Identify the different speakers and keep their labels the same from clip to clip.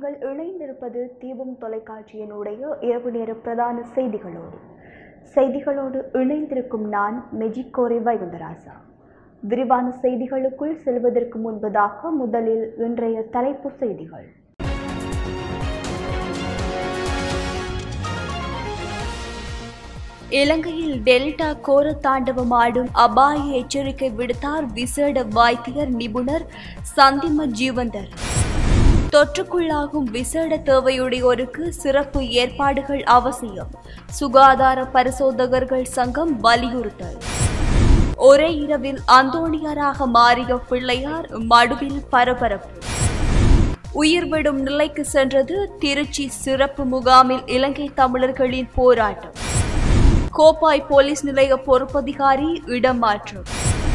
Speaker 1: நீங்கள் இணைந்திருப்பது தீபம் தொலைக்காட்சியினுடைய இரவு நேர பிரதான செய்திகளோடு செய்திகளோடு இணைந்திருக்கும் நான் மெஜிக்கோரை வைகுந்தராசா விரிவான செய்திகளுக்குள் செல்வதற்கு முன்பதாக முதலில் இன்றைய தலைப்பு செய்திகள் இலங்கையில் டெல்டா கோர தாண்டவம் ஆடும் அபாய எச்சரிக்கை விடுத்தார் விசேட வைத்தியர் நிபுணர் சந்திம ஜீவந்தர் தொற்றுக்குள்ளாகும் விசேட தேவையுடையோருக்கு சிறப்பு ஏற்பாடுகள் அவசியம் சுகாதார பரிசோதகர்கள் சங்கம் வலியுறுத்தல் ஒரே இரவில் அந்தோணியராக மாறிய பிள்ளையார் மடுவில் பரபரப்பு உயிர்விடும் நிலைக்கு சென்றது திருச்சி சிறப்பு முகாமில் இலங்கை தமிழர்களின் போராட்டம் கோப்பாய் போலீஸ் நிலைய பொறுப்பதிகாரி இடமாற்றம்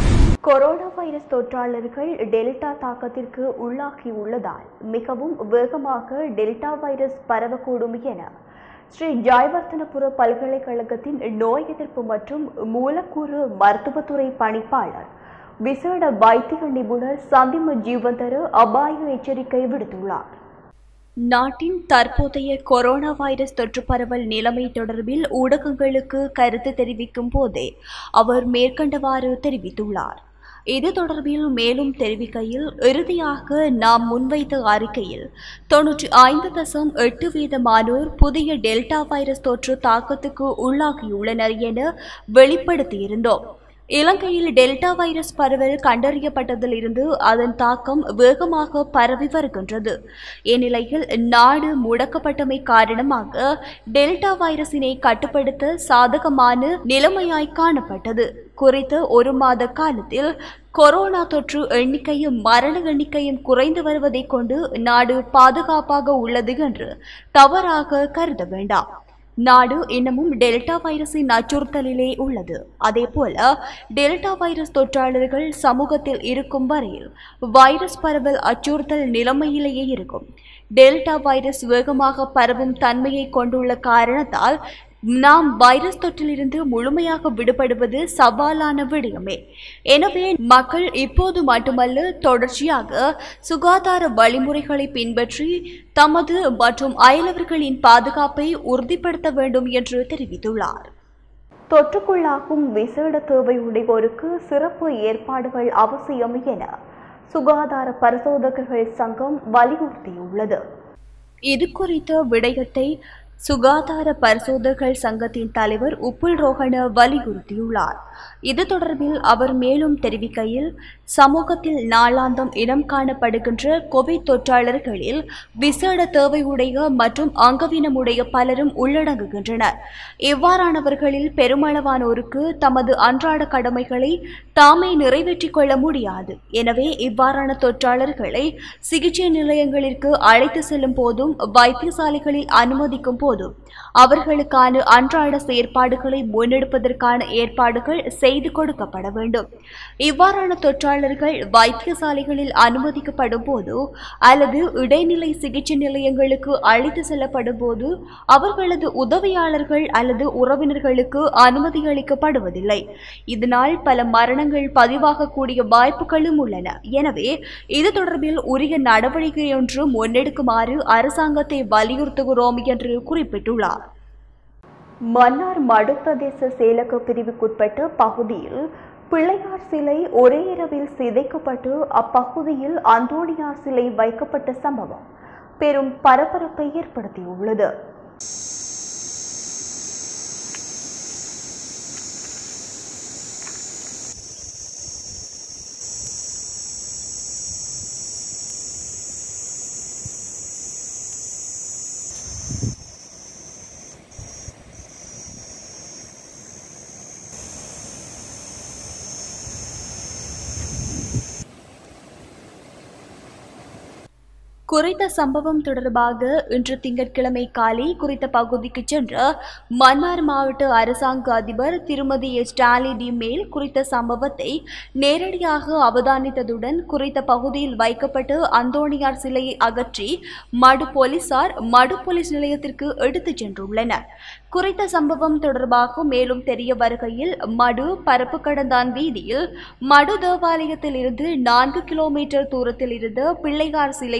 Speaker 1: கொரோனா வைரஸ் தொற்றாளர்கள் டெல்டா தாக்கத்திற்கு உள்ளாகி உள்ளதால் மிகவும் வேகமாக டெல்டா வைரஸ் பரவக்கூடும் என ஸ்ரீ ஜாய்வர்த்தனபுர பல்கலைக்கழகத்தின் நோய் எதிர்ப்பு மற்றும் மூலக்கூறு மருத்துவத்துறை பணிப்பாளர் விசேட வைத்திய நிபுணர் சந்திம ஜீவந்தர அபாய எச்சரிக்கை விடுத்துள்ளார் நாட்டின் தற்போதைய கொரோனா வைரஸ் தொற்று பரவல் நிலைமை தொடர்பில் ஊடகங்களுக்கு கருத்து தெரிவிக்கும் போதே அவர் மேற்கண்டவாறு தெரிவித்துள்ளார் இது தொடர்பில் மேலும் தெரிவிக்கையில் இறுதியாக நாம் முன்வைத்த அறிக்கையில் தொன்னூற்றி ஐந்து தசம் எட்டு வீதமானோர் புதிய டெல்டா வைரஸ் தொற்று தாக்கத்துக்கு உள்ளாகியுள்ளனர் என வெளிப்படுத்தியிருந்தோம் இலங்கையில் டெல்டா வைரஸ் பரவல் கண்டறியப்பட்டதிலிருந்து அதன் தாக்கம் வேகமாக பரவி வருகின்றது இந்நிலையில் நாடு முடக்கப்பட்டமை காரணமாக டெல்டா வைரசினை கட்டுப்படுத்த சாதகமான நிலைமையாய் காணப்பட்டது குறித்த ஒரு மாத காலத்தில் கொரோனா தொற்று எண்ணிக்கையும் மரண எண்ணிக்கையும் குறைந்து வருவதை கொண்டு நாடு பாதுகாப்பாக உள்ளது என்று தவறாக கருத வேண்டாம் நாடு இன்னமும் டெல்டா வைரஸின் அச்சுறுத்தலிலே உள்ளது அதேபோல டெல்டா வைரஸ் தொற்றாளர்கள் சமூகத்தில் இருக்கும் வரையில் வைரஸ் பரவல் அச்சுறுத்தல் நிலைமையிலேயே இருக்கும் டெல்டா வைரஸ் வேகமாக பரவும் தன்மையை கொண்டுள்ள காரணத்தால் நாம் வைரஸ் தொற்றிலிருந்து முழுமையாக விடுபடுவது சவாலான விடயமே எனவே மக்கள் இப்போது மட்டுமல்ல தொடர்ச்சியாக சுகாதார வழிமுறைகளை பின்பற்றி தமது மற்றும் அயலவர்களின் பாதுகாப்பை உறுதிப்படுத்த வேண்டும் என்று தெரிவித்துள்ளார் தொற்றுக்குள்ளாகும் விசேட தேவை உடையோருக்கு சிறப்பு ஏற்பாடுகள் அவசியம் என சுகாதார பரிசோதகர்கள் சங்கம் வலியுறுத்தியுள்ளது இது குறித்த விடயத்தை சுகாதார பரிசோதகர்கள் சங்கத்தின் தலைவர் உப்புல் ரோஹன வலியுறுத்தியுள்ளார் இது தொடர்பில் அவர் மேலும் தெரிவிக்கையில் சமூகத்தில் நாளாந்தம் இனம் காணப்படுகின்ற கோவிட் தொற்றாளர்களில் விசேட தேவையுடைய மற்றும் அங்கவீனமுடைய பலரும் உள்ளடங்குகின்றனர் இவ்வாறானவர்களில் பெருமளவானோருக்கு தமது அன்றாட கடமைகளை தாமே நிறைவேற்றிக் கொள்ள முடியாது எனவே இவ்வாறான தொற்றாளர்களை சிகிச்சை நிலையங்களிற்கு அழைத்து செல்லும் போதும் வைத்தியசாலைகளில் அனுமதிக்கும் போதும் அவர்களுக்கான அன்றாட செயற்பாடுகளை முன்னெடுப்பதற்கான ஏற்பாடுகள் செய்து கொடுக்கப்பட வேண்டும் இவ்வாறான தொற்றாளர்கள் வைத்தியசாலைகளில் அனுமதிக்கப்படும் போது அல்லது இடைநிலை சிகிச்சை நிலையங்களுக்கு அழைத்து செல்லப்படும் போது அவர்களது உதவியாளர்கள் அல்லது உறவினர்களுக்கு அனுமதி அளிக்கப்படுவதில்லை இதனால் பல மரணங்கள் பதிவாகக்கூடிய வாய்ப்புகளும் உள்ளன எனவே இது தொடர்பில் உரிய நடவடிக்கை ஒன்று முன்னெடுக்குமாறு அரசாங்கத்தை வலியுறுத்துகிறோம் என்று குறிப்பிட்டுள்ளார் மன்னார் மடு பிரதேச செயலக பிரிவுக்குட்பட்ட பகுதியில் பிள்ளையார் சிலை ஒரே இரவில் சிதைக்கப்பட்டு அப்பகுதியில் அந்தோணியார் சிலை வைக்கப்பட்ட சம்பவம் பெரும் பரபரப்பை ஏற்படுத்தியுள்ளது குறித்த சம்பவம் தொடர்பாக இன்று திங்கட்கிழமை காலை குறித்த பகுதிக்கு சென்ற மன்னார் மாவட்ட அரசாங்க அதிபர் திருமதி ஸ்டாலி டி மேல் குறித்த சம்பவத்தை நேரடியாக அவதானித்ததுடன் குறித்த பகுதியில் வைக்கப்பட்டு அந்தோணியார் சிலையை அகற்றி மடு போலீசார் மடு போலீஸ் நிலையத்திற்கு எடுத்துச் சென்றுள்ளனர் குறித்த சம்பவம் தொடர்பாக மேலும் தெரிய வருகையில் மடு பரப்பு கடந்தான் வீதியில் மடு தேவாலயத்தில் இருந்து நான்கு கிலோமீட்டர் தூரத்தில் இருந்த பிள்ளையார் சிலை ஒன்று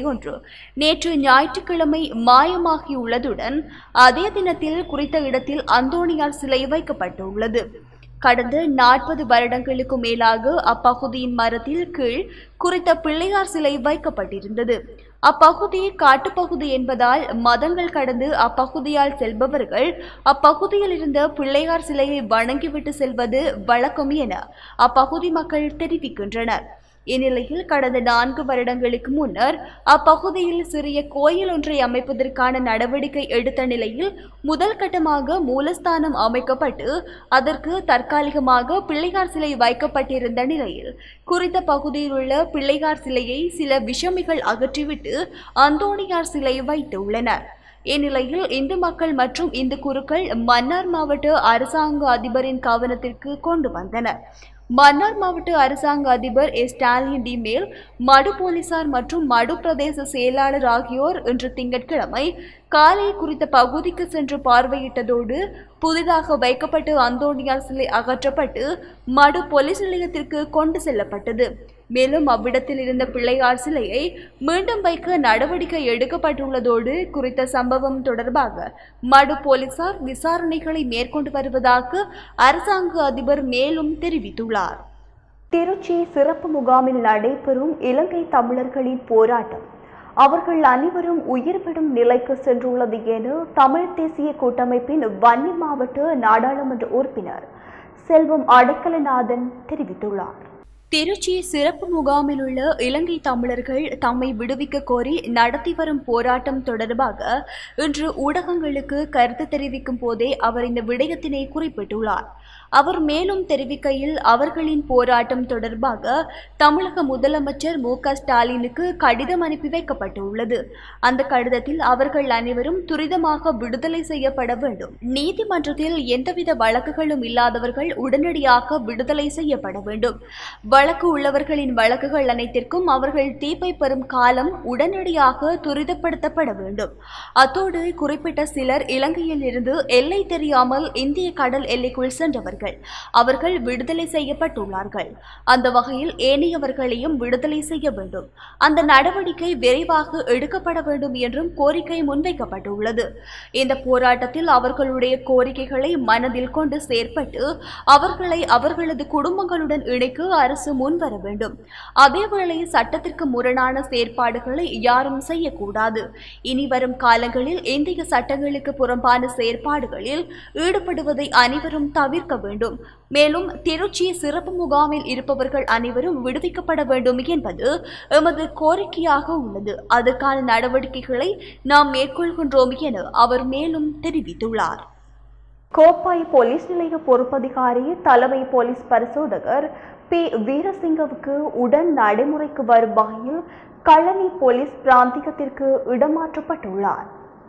Speaker 1: நேற்று ஞாயிற்றுக்கிழமை மாயமாகியுள்ளதுடன் அதே தினத்தில் குறித்த இடத்தில் அந்தோணியார் சிலை வைக்கப்பட்டுள்ளது கடந்த நாற்பது வருடங்களுக்கு மேலாக அப்பகுதியின் மரத்தில் கீழ் குறித்த பிள்ளையார் சிலை வைக்கப்பட்டிருந்தது அப்பகுதி காட்டுப்பகுதி என்பதால் மதங்கள் கடந்து அப்பகுதியால் செல்பவர்கள் அப்பகுதியில் இருந்த பிள்ளையார் சிலையை வணங்கிவிட்டு செல்வது வழக்கம் என அப்பகுதி மக்கள் தெரிவிக்கின்றனர் இந்நிலையில் கடந்த நான்கு வருடங்களுக்கு முன்னர் அப்பகுதியில் சிறிய கோயில் ஒன்றை அமைப்பதற்கான நடவடிக்கை எடுத்த நிலையில் முதல் கட்டமாக மூலஸ்தானம் அமைக்கப்பட்டு அதற்கு தற்காலிகமாக பிள்ளையார் சிலை வைக்கப்பட்டிருந்த நிலையில் குறித்த பகுதியில் உள்ள பிள்ளையார் சிலையை சில விஷமிகள் அகற்றிவிட்டு அந்தோணியார் சிலை வைத்துள்ளனர் இந்நிலையில் இந்து மக்கள் மற்றும் இந்து குருக்கள் மன்னார் மாவட்ட அரசாங்க அதிபரின் கவனத்திற்கு கொண்டு வந்தனர் மன்னார் மாவட்ட அரசாங்க அதிபர் எஸ் ஸ்டாலின் டி மேல் மடு போலீசார் மற்றும் மடு பிரதேச செயலாளர் ஆகியோர் இன்று திங்கட்கிழமை காலை குறித்த பகுதிக்கு சென்று பார்வையிட்டதோடு புதிதாக வைக்கப்பட்ட அந்தோணியார் சிலை அகற்றப்பட்டு மடு போலீஸ் நிலையத்திற்கு கொண்டு செல்லப்பட்டது மேலும் அவ்விடத்தில் இருந்த பிள்ளையார் சிலையை மீண்டும் வைக்க நடவடிக்கை எடுக்கப்பட்டுள்ளதோடு குறித்த சம்பவம் தொடர்பாக மடு போலீசார் விசாரணைகளை மேற்கொண்டு வருவதாக அரசாங்க அதிபர் மேலும் தெரிவித்துள்ளார் திருச்சி சிறப்பு முகாமில் நடைபெறும் இலங்கை தமிழர்களின் போராட்டம் அவர்கள் அனைவரும் உயிர்விடும் நிலைக்கு சென்றுள்ளது என தமிழ் தேசிய கூட்டமைப்பின் வன்னி மாவட்ட நாடாளுமன்ற உறுப்பினர் செல்வம் அடைக்கலநாதன் தெரிவித்துள்ளார் திருச்சி சிறப்பு முகாமில் உள்ள இலங்கை தமிழர்கள் தம்மை விடுவிக்க கோரி நடத்தி வரும் போராட்டம் தொடர்பாக இன்று ஊடகங்களுக்கு கருத்து தெரிவிக்கும் போதே அவர் இந்த விடயத்தினை குறிப்பிட்டுள்ளார் அவர் மேலும் தெரிவிக்கையில் அவர்களின் போராட்டம் தொடர்பாக தமிழக முதலமைச்சர் மு க ஸ்டாலினுக்கு கடிதம் அனுப்பி வைக்கப்பட்டுள்ளது அந்த கடிதத்தில் அவர்கள் அனைவரும் துரிதமாக விடுதலை செய்யப்பட வேண்டும் நீதிமன்றத்தில் எந்தவித வழக்குகளும் இல்லாதவர்கள் உடனடியாக விடுதலை செய்யப்பட வேண்டும் வழக்கு உள்ளவர்களின் வழக்குகள் அனைத்திற்கும் அவர்கள் தீர்ப்பை பெறும் காலம் உடனடியாக துரிதப்படுத்தப்பட வேண்டும் அத்தோடு குறிப்பிட்ட சிலர் இலங்கையில் இருந்து எல்லை தெரியாமல் இந்திய கடல் எல்லைக்குள் சென்றவர்கள் அவர்கள் விடுதலை செய்யப்பட்டுள்ளார்கள் அந்த வகையில் ஏனையவர்களையும் விடுதலை செய்ய வேண்டும் அந்த நடவடிக்கை விரைவாக எடுக்கப்பட வேண்டும் என்றும் கோரிக்கை முன்வைக்கப்பட்டுள்ளது இந்த போராட்டத்தில் அவர்களுடைய கோரிக்கைகளை மனதில் கொண்டு செயற்பட்டு அவர்களை அவர்களது குடும்பங்களுடன் இணைக்க அரசு முன்வர வேண்டும் அதேவேளை சட்டத்திற்கு முரணான செயற்பாடுகளை யாரும் செய்யக்கூடாது இனி வரும் காலங்களில் இந்திய சட்டங்களுக்கு புறம்பான செயற்பாடுகளில் ஈடுபடுவதை அனைவரும் தவிர்க்க வேண்டும் மேலும் திருச்சி சிறப்பு முகாமில் இருப்பவர்கள் அனைவரும் விடுவிக்கப்பட வேண்டும் என்பது எமது கோரிக்கையாக உள்ளது அதற்கான நடவடிக்கைகளை நாம் மேற்கொள்கின்றோம் என அவர் மேலும் தெரிவித்துள்ளார் கோப்பாய் போலீஸ் நிலைய பொறுப்பதிகாரி தலைமை போலீஸ் பரிசோதகர் பி வீரசிங்கவுக்கு உடன் நடைமுறைக்கு வரும் வகையில் கழனி போலீஸ் பிராந்தியத்திற்கு இடமாற்றப்பட்டுள்ளார்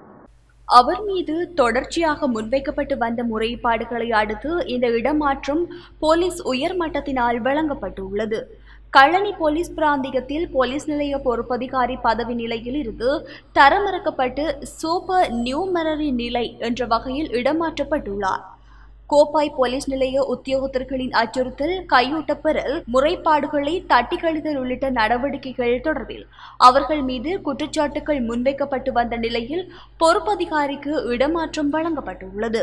Speaker 1: அவர் மீது தொடர்ச்சியாக முன்வைக்கப்பட்டு வந்த முறைப்பாடுகளை அடுத்து இந்த இடமாற்றம் போலீஸ் உயர்மட்டத்தினால் வழங்கப்பட்டுள்ளது கழனி போலீஸ் பிராந்தியத்தில் போலீஸ் நிலைய பொறுப்பதிகாரி பதவி நிலையில் இருந்து தரமிறக்கப்பட்டு சூப்பர் நியூமரரி நிலை என்ற வகையில் இடமாற்றப்பட்டுள்ளார் கோப்பாய் போலீஸ் நிலைய உத்தியோகத்தர்களின் அச்சுறுத்தல் கையூட்டப்பெறல் முறைப்பாடுகளை தட்டி கழித்தல் உள்ளிட்ட நடவடிக்கைகள் தொடர்பில் அவர்கள் மீது குற்றச்சாட்டுகள் முன்வைக்கப்பட்டு வந்த நிலையில் பொறுப்பதிகாரிக்கு இடமாற்றம் வழங்கப்பட்டுள்ளது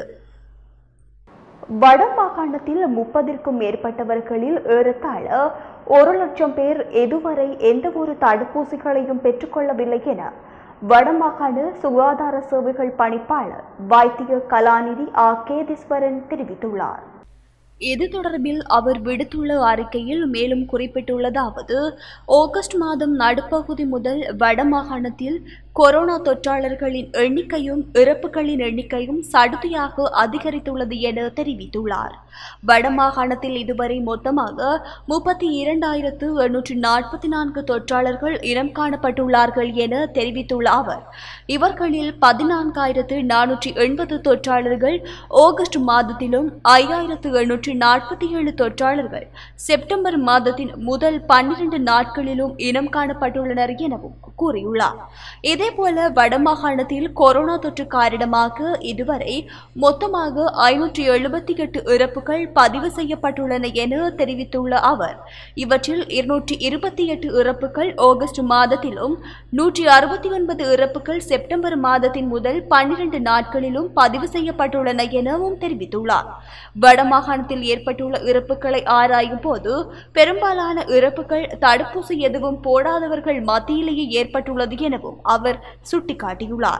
Speaker 1: வட மாகாணத்தில் முப்பதிற்கும் மேற்பட்டவர்களில் ஏறத்தாழ ஒரு லட்சம் பேர் இதுவரை எந்த ஒரு தடுப்பூசிகளையும் பெற்றுக்கொள்ளவில்லை என வடமாகாண சுகாதார சேவைகள் பணிப்பாளர் வைத்திய கலாநிதி ஆ கேதீஸ்வரன் தெரிவித்துள்ளார் இது தொடர்பில் அவர் விடுத்துள்ள அறிக்கையில் மேலும் குறிப்பிட்டுள்ளதாவது ஆகஸ்ட் மாதம் நடுப்பகுதி முதல் வடமாகாணத்தில் கொரோனா தொற்றாளர்களின் எண்ணிக்கையும் இறப்புகளின் எண்ணிக்கையும் சடுதியாக அதிகரித்துள்ளது என தெரிவித்துள்ளார் வடமாகாணத்தில் இதுவரை மொத்தமாக முப்பத்தி இரண்டாயிரத்து எண்ணூற்று நாற்பத்தி நான்கு தொற்றாளர்கள் இனம் காணப்பட்டுள்ளார்கள் என தெரிவித்துள்ள அவர் இவர்களில் பதினான்காயிரத்து நானூற்றி எண்பது தொற்றாளர்கள் ஆகஸ்ட் மாதத்திலும் ஐயாயிரத்து எண்ணூற்று நூற்றி நாற்பத்தி ஏழு தொற்றாளர்கள் செப்டம்பர் மாதத்தின் முதல் பன்னிரண்டு நாட்களிலும் இனம் காணப்பட்டுள்ளனர் எனவும் கூறியுள்ளார் இதேபோல வடமாகாணத்தில் கொரோனா தொற்று காரணமாக இதுவரை மொத்தமாக ஐநூற்றி எழுபத்தி எட்டு இறப்புகள் பதிவு செய்யப்பட்டுள்ளன என தெரிவித்துள்ள அவர் இவற்றில் இருநூற்றி இருபத்தி எட்டு இறப்புகள் ஆகஸ்ட் மாதத்திலும் நூற்றி அறுபத்தி ஒன்பது இறப்புகள் செப்டம்பர் மாதத்தின் முதல் பன்னிரண்டு நாட்களிலும் பதிவு செய்யப்பட்டுள்ளன எனவும் தெரிவித்துள்ளார் வடமாகாணத்தில் ஏற்பட்டுள்ள இறப்புகளை ஆராயும் போது பெரும்பாலான இறப்புகள் தடுப்பூசி எதுவும் போடாதவர்கள் மத்தியிலேயே ஏற்பட்டுள்ளது எனவும் அவர் சுட்டிக்காட்டியுள்ளார்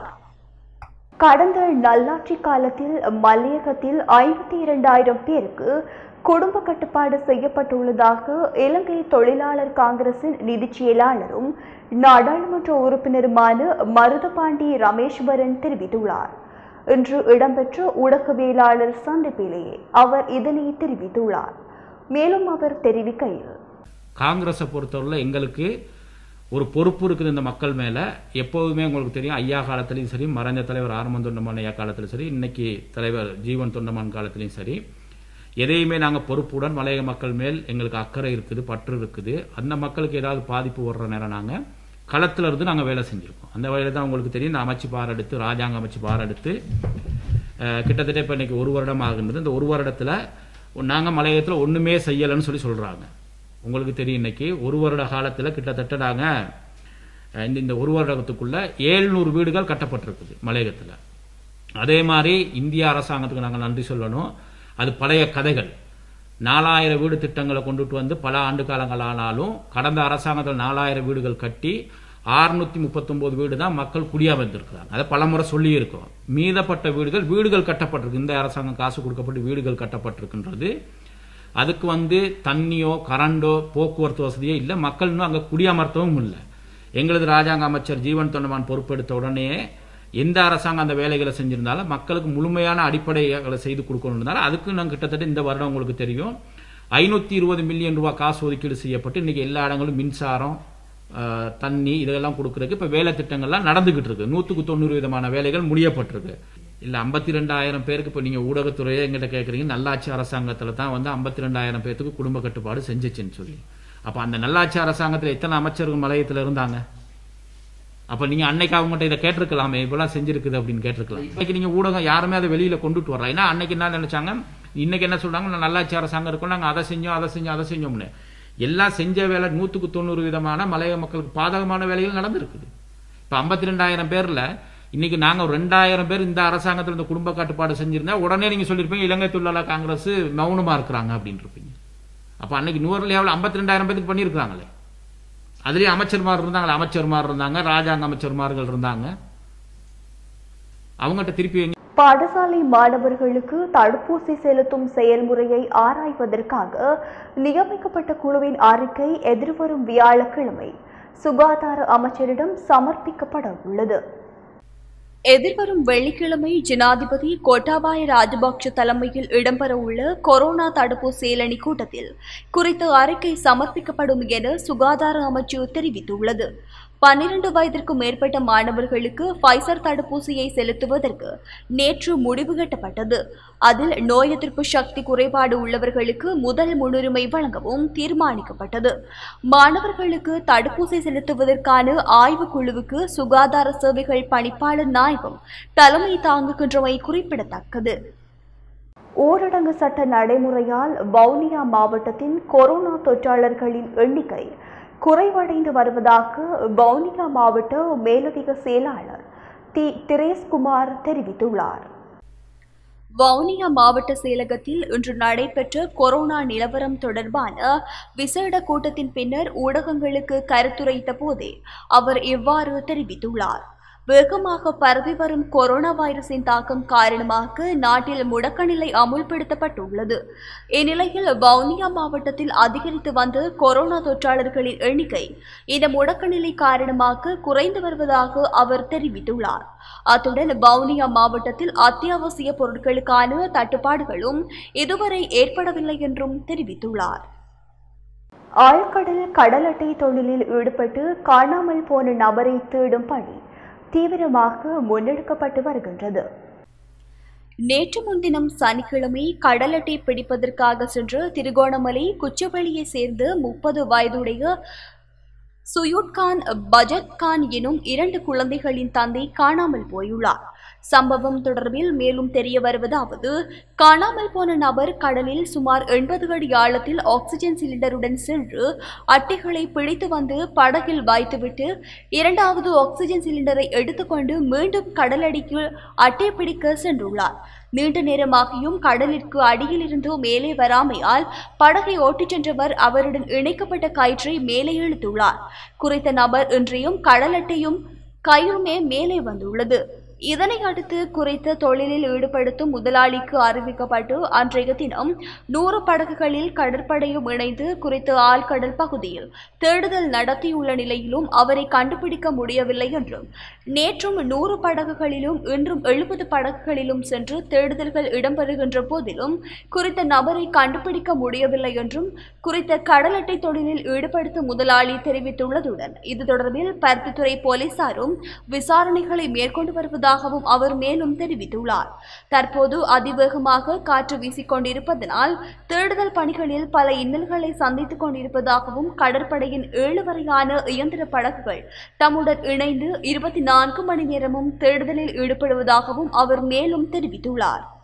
Speaker 1: கடந்த நல்லாட்சி காலத்தில் மல்லியகத்தில் ஐம்பத்தி இரண்டாயிரம் பேருக்கு குடும்ப கட்டுப்பாடு செய்யப்பட்டுள்ளதாக இலங்கை தொழிலாளர் காங்கிரசின் நிதிச் செயலாளரும் நாடாளுமன்ற உறுப்பினருமான மருதபாண்டி ரமேஸ்வரன் தெரிவித்துள்ளார் இன்று இடம்பெற்ற ஊடகவியலாளர் சந்திப்பிலேயே அவர் இதனை தெரிவித்துள்ளார் மேலும் அவர் தெரிவிக்கையில்
Speaker 2: காங்கிரஸை பொறுத்தவரையில் எங்களுக்கு ஒரு பொறுப்பு இருக்குது இந்த மக்கள் மேலே எப்போதுமே உங்களுக்கு தெரியும் ஐயா காலத்துலையும் சரி மறைந்த தலைவர் ஆரம்பம் தொண்டமான் ஐயா காலத்திலும் சரி இன்னைக்கு தலைவர் ஜீவன் தொண்டமான் காலத்திலையும் சரி எதையுமே நாங்கள் பொறுப்புடன் மலையக மக்கள் மேல் எங்களுக்கு அக்கறை இருக்குது பற்று இருக்குது அந்த மக்களுக்கு ஏதாவது பாதிப்பு வர்ற நேரம் நாங்கள் களத்தில் இருந்து நாங்கள் வேலை செஞ்சுருக்கோம் அந்த வகையில் தான் உங்களுக்கு தெரியும் இந்த அமைச்சு பார் எடுத்து ராஜாங்க அமைச்சு பார் எடுத்து அஹ், கிட்டத்தட்ட இப்போ இன்னைக்கு ஒரு வருடம் ஆகுன்றது இந்த ஒரு வருடத்தில் நாங்கள் மலையகத்தில் ஒன்றுமே செய்யலைன்னு சொல்லி சொல்கிறாங்க உங்களுக்கு தெரியும் இன்னைக்கு ஒரு வருட காலத்தில் கிட்டத்தட்ட நாங்கள் இந்த இந்த ஒரு வருடத்துக்குள்ள ஏழ்நூறு வீடுகள் கட்டப்பட்டிருக்குது மலையகத்தில் அதே மாதிரி இந்திய அரசாங்கத்துக்கு நாங்கள் நன்றி சொல்லணும் அது பழைய கதைகள் நாலாயிரம் வீடு திட்டங்களை கொண்டுட்டு வந்து பல ஆண்டு காலங்கள் ஆனாலும் கடந்த அரசாங்கத்தில் நாலாயிரம் வீடுகள் கட்டி ஆறுநூத்தி முப்பத்தொன்பது வீடு தான் மக்கள் குடியமர்ந்திருக்கிறாங்க அதை பலமுறை சொல்லியிருக்கோம் மீதப்பட்ட வீடுகள் வீடுகள் கட்டப்பட்டிருக்கு இந்த அரசாங்கம் காசு கொடுக்கப்பட்டு வீடுகள் கட்டப்பட்டிருக்கின்றது அதுக்கு வந்து தண்ணியோ கரண்டோ போக்குவரத்து வசதியோ இல்லை மக்கள் இன்னும் அங்கே குடியமர்த்தவும் இல்லை எங்களது ராஜாங்க அமைச்சர் ஜீவன் தொண்டமான் பொறுப்பெடுத்த உடனே எந்த அரசாங்கம் அந்த வேலைகளை செஞ்சிருந்தாலும் மக்களுக்கு முழுமையான அடிப்படைகளை செய்து கொடுக்கணும் இருந்தாலும் அதுக்கு நாங்கள் கிட்டத்தட்ட இந்த வருடம் உங்களுக்கு தெரியும் ஐநூற்றி இருபது மில்லியன் ரூபாய் காசு ஒதுக்கீடு செய்யப்பட்டு இன்னைக்கு எல்லா இடங்களும் மின்சாரம் ஆஹ், தண்ணி இதெல்லாம் கொடுக்கறதுக்கு இப்போ வேலை திட்டங்கள்லாம் நடந்துகிட்டு இருக்கு நூற்றுக்கு தொண்ணூறு விதமான வேலைகள் முடியப்பட்டிருக்கு இல்லை ஐம்பத்தி ரெண்டாயிரம் பேருக்கு இப்போ நீங்கள் ஊடகத்துறையே எங்கிட்ட கேட்குறீங்க நல்லாட்சி அரசாங்கத்தில் தான் வந்து ஐம்பத்தி ரெண்டாயிரம் பேருக்கு குடும்ப கட்டுப்பாடு செஞ்சுச்சுன்னு சொல்லி அப்போ அந்த நல்லாட்சி அரசாங்கத்தில் எத்தனை அமைச்சர்கள் மலையத்தில் இருந்தாங்க அப்ப நீங்க அன்னைக்கு அவங்ககிட்ட இதை கேட்டிருக்கலாமே இப்பெல்லாம் செஞ்சிருக்குது அப்படின்னு கேட்டிருக்கலாம் இன்னைக்கு நீங்க ஊடகம் யாருமே அதை வெளியில கொண்டுட்டு வரலாம் ஏன்னா அன்னைக்கு என்ன நினைச்சாங்க இன்னைக்கு என்ன சொல்றாங்க நான் நல்லாட்சி அரசாங்கம் இருக்கும் நாங்க அதை செஞ்சோம் அதை செஞ்சோம் அதை செஞ்சோம்னு எல்லாம் செஞ்ச வேலை நூத்துக்கு தொண்ணூறு விதமான மலைய மக்களுக்கு பாதகமான வேலைகள் நடந்திருக்குது இப்ப ஐம்பத்தி ரெண்டாயிரம் பேர்ல இன்னைக்கு நாங்க ஒரு ரெண்டாயிரம் பேர் இந்த அரசாங்கத்தில் இந்த குடும்ப கட்டுப்பாடு செஞ்சிருந்தா உடனே நீங்க சொல்லிருப்பீங்க இலங்கை தொழிலாளர் காங்கிரஸ் மௌனமா இருக்கிறாங்க அப்படின்னு இருப்பீங்க அப்ப அன்னைக்கு நூறு லேவல் ஐம்பத்தி ரெண்டாயிரம் பேருக்கு பண்ணியிருக்காங்களே அதுலயும் அமைச்சர்மார் இருந்தாங்க அமைச்சர்மார் இருந்தாங்க ராஜாங்க அமைச்சர்மார்கள் இருந்தாங்க அவங்ககிட்ட திருப்பி எங்க-
Speaker 1: பாடசாலை மாணவர்களுக்கு தடுப்பூசி செலுத்தும் செயல்முறையை ஆராய்வதற்காக நியமிக்கப்பட்ட குழுவின் அறிக்கை எதிர்வரும் வியாழக்கிழமை சுகாதார அமைச்சரிடம் சமர்ப்பிக்கப்பட உள்ளது எதிர்வரும் வெள்ளிக்கிழமை ஜனாதிபதி கோட்டாபாய ராஜபக்ஷ தலைமையில் இடம்பெறவுள்ள கொரோனா தடுப்பு செயலணி கூட்டத்தில் குறித்த அறிக்கை சமர்ப்பிக்கப்படும் என சுகாதார அமைச்சு தெரிவித்துள்ளது பன்னிரண்டு வயதிற்கும் மேற்பட்ட மாணவர்களுக்கு ஃபைசர் தடுப்பூசியை செலுத்துவதற்கு நேற்று முடிவு கட்டப்பட்டது அதில் நோய் எதிர்ப்பு சக்தி குறைபாடு உள்ளவர்களுக்கு முதல் முன்னுரிமை வழங்கவும் தீர்மானிக்கப்பட்டது மாணவர்களுக்கு தடுப்பூசி செலுத்துவதற்கான ஆய்வுக் குழுவுக்கு சுகாதார சேவைகள் பணிப்பாளர் நாயகம் தலைமை தாங்குகின்றமை குறிப்பிடத்தக்கது ஊரடங்கு சட்ட நடைமுறையால் வவுனியா மாவட்டத்தின் கொரோனா தொற்றாளர்களின் எண்ணிக்கை குறைவடைந்து வருவதாக வவுனியா மாவட்ட மேலதிக செயலாளர் தி திரேஸ்குமார் தெரிவித்துள்ளார் வவுனியா மாவட்ட செயலகத்தில் இன்று நடைபெற்ற கொரோனா நிலவரம் தொடர்பான விசேட கூட்டத்தின் பின்னர் ஊடகங்களுக்கு கருத்துரைத்த போதே அவர் இவ்வாறு தெரிவித்துள்ளார் வேகமாக பரவி வரும் கொரோனா வைரஸின் தாக்கம் காரணமாக நாட்டில் முடக்க நிலை அமுல்படுத்தப்பட்டுள்ளது இந்நிலையில் வவுனியா மாவட்டத்தில் அதிகரித்து வந்த கொரோனா தொற்றாளர்களின் எண்ணிக்கை இந்த முடக்க நிலை காரணமாக குறைந்து வருவதாக அவர் தெரிவித்துள்ளார் அத்துடன் வவுனியா மாவட்டத்தில் அத்தியாவசிய பொருட்களுக்கான தட்டுப்பாடுகளும் இதுவரை ஏற்படவில்லை என்றும் தெரிவித்துள்ளார் ஆழ்கடல் கடல் அட்டை தொழிலில் ஈடுபட்டு காணாமல் போன நபரை தேடும் பணி தீவிரமாக முன்னெடுக்கப்பட்டு வருகின்றது நேற்று முன்தினம் சனிக்கிழமை கடல் அட்டை பிடிப்பதற்காக சென்று திருகோணமலை குச்சவெளியை சேர்ந்த முப்பது வயதுடைய சுயூட் கான் பஜத் கான் எனும் இரண்டு குழந்தைகளின் தந்தை காணாமல் போயுள்ளார் சம்பவம் தொடர்பில் மேலும் தெரிய வருவதாவது காணாமல் போன நபர் கடலில் சுமார் எண்பது அடி ஆழத்தில் ஆக்சிஜன் சிலிண்டருடன் சென்று அட்டைகளை பிடித்து வந்து படகில் வைத்துவிட்டு இரண்டாவது ஆக்சிஜன் சிலிண்டரை எடுத்துக்கொண்டு மீண்டும் கடலடிக்கு அட்டை பிடிக்க சென்றுள்ளார் நீண்ட நேரமாகியும் கடலிற்கு அடியில் இருந்து மேலே வராமையால் படகை ஓட்டிச் சென்றவர் அவருடன் இணைக்கப்பட்ட கயிற்றை மேலே இழுத்துள்ளார் குறித்த நபர் இன்றையும் கடல் அட்டையும் கயிறுமே மேலே வந்துள்ளது இதனை அடுத்து குறித்த தொழிலில் ஈடுபடுத்தும் முதலாளிக்கு அறிவிக்கப்பட்டு அன்றைய தினம் நூறு படகுகளில் கடற்படையும் இணைந்து குறித்த ஆழ்கடல் பகுதியில் தேடுதல் நடத்தியுள்ள நிலையிலும் அவரை கண்டுபிடிக்க முடியவில்லை என்றும் நேற்றும் நூறு படகுகளிலும் இன்றும் எழுபது படகுகளிலும் சென்று தேடுதல்கள் இடம்பெறுகின்ற போதிலும் குறித்த நபரை கண்டுபிடிக்க முடியவில்லை என்றும் குறித்த கடல் அட்டை தொழிலில் ஈடுபடுத்தும் முதலாளி தெரிவித்துள்ளதுடன் இது தொடர்பில் பருத்தித்துறை போலீசாரும் விசாரணைகளை மேற்கொண்டு வருவதாகவும் அவர் மேலும் தெரிவித்துள்ளார் தற்போது அதிவேகமாக காற்று வீசிக்கொண்டிருப்பதனால் தேடுதல் பணிகளில் பல இன்னல்களை சந்தித்துக் கொண்டிருப்பதாகவும் கடற்படையின் ஏழு வரையான இயந்திர படகுகள் தம்முடன் இணைந்து இருபத்தி நான்கு மணி நேரமும் தேடுதலில் ஈடுபடுவதாகவும் அவர் மேலும் தெரிவித்துள்ளார்